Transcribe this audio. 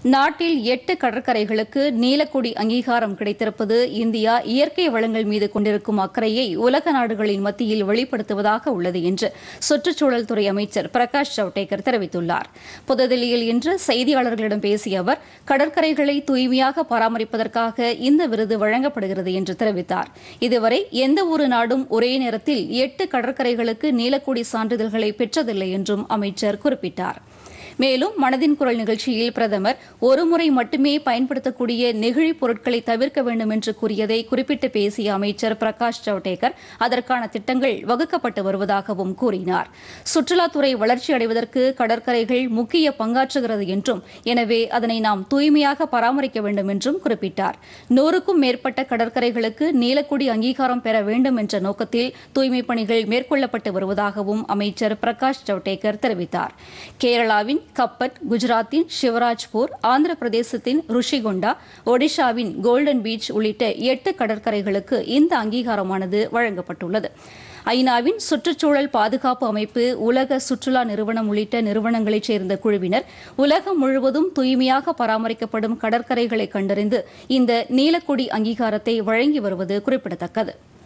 நாட்டில் எட்டு கடற்கரைகளுக்கு நீலக்கொடி அங்கீகாரம் கிடைத்திருப்பது இந்தியா இயற்கை வளங்கள் மீது கொண்டிருக்கும் அக்கறையை உலக நாடுகளின் மத்தியில் வெளிப்படுத்துவதாக உள்ளது என்று சுற்றுச்சூழல் துறை அமைச்சர் பிரகாஷ் ஜவடேகர் தெரிவித்துள்ளார் புதுதில்லியில் இன்று செய்தியாளர்களிடம் பேசிய அவர் கடற்கரைகளை தூய்மையாக பராமரிப்பதற்காக இந்த விருது வழங்கப்படுகிறது என்று தெரிவித்தார் இதுவரை எந்த ஒரு நாடும் ஒரே நேரத்தில் எட்டு கடற்கரைகளுக்கு நீலக்கொடி சான்றிதழ்களை பெற்றதில்லை என்றும் அமைச்சர் குறிப்பிட்டார் மேலும் மனதின் குரல் நிகழ்ச்சியில் பிரதமர் ஒருமுறை மட்டுமே பயன்படுத்தக்கூடிய நெகிழி பொருட்களை தவிர்க்க வேண்டும் என்று கூறியதை குறிப்பிட்டு பேசிய அமைச்சர் பிரகாஷ் ஜவடேகர் அதற்கான திட்டங்கள் வகுக்கப்பட்டு வருவதாகவும் கூறினார் சுற்றுலாத்துறை வளர்ச்சி அடைவதற்கு கடற்கரைகள் முக்கிய பங்காற்றுகிறது என்றும் எனவே அதனை நாம் தூய்மையாக பராமரிக்க வேண்டும் என்றும் குறிப்பிட்டார் நூறுக்கும் மேற்பட்ட கடற்கரைகளுக்கு நீலக்குடி அங்கீகாரம் பெற வேண்டும் என்ற நோக்கத்தில் தூய்மைப் பணிகள் மேற்கொள்ளப்பட்டு வருவதாகவும் அமைச்சர் பிரகாஷ் ஜவடேகர் தெரிவித்தார் கேரளாவின் கப்பட் குஜராத்தின் சிவராஜ்பூர் ஆந்திர பிரதேசத்தின் ருஷிகொண்டா ஒடிஷாவின் கோல்டன் பீச் உள்ளிட்ட எட்டு கடற்கரைகளுக்கு இந்த அங்கீகாரமானது வழங்கப்பட்டுள்ளது ஐநாவின் சுற்றுச்சூழல் பாதுகாப்பு அமைப்பு உலக சுற்றுலா நிறுவனம் உள்ளிட்ட நிறுவனங்களைச் சேர்ந்த குழுவினர் உலகம் முழுவதும் தூய்மையாக பராமரிக்கப்படும் கடற்கரைகளை கண்டறிந்து இந்த நீலக்கொடி அங்கீகாரத்தை வழங்கி வருவது குறிப்பிடத்தக்கது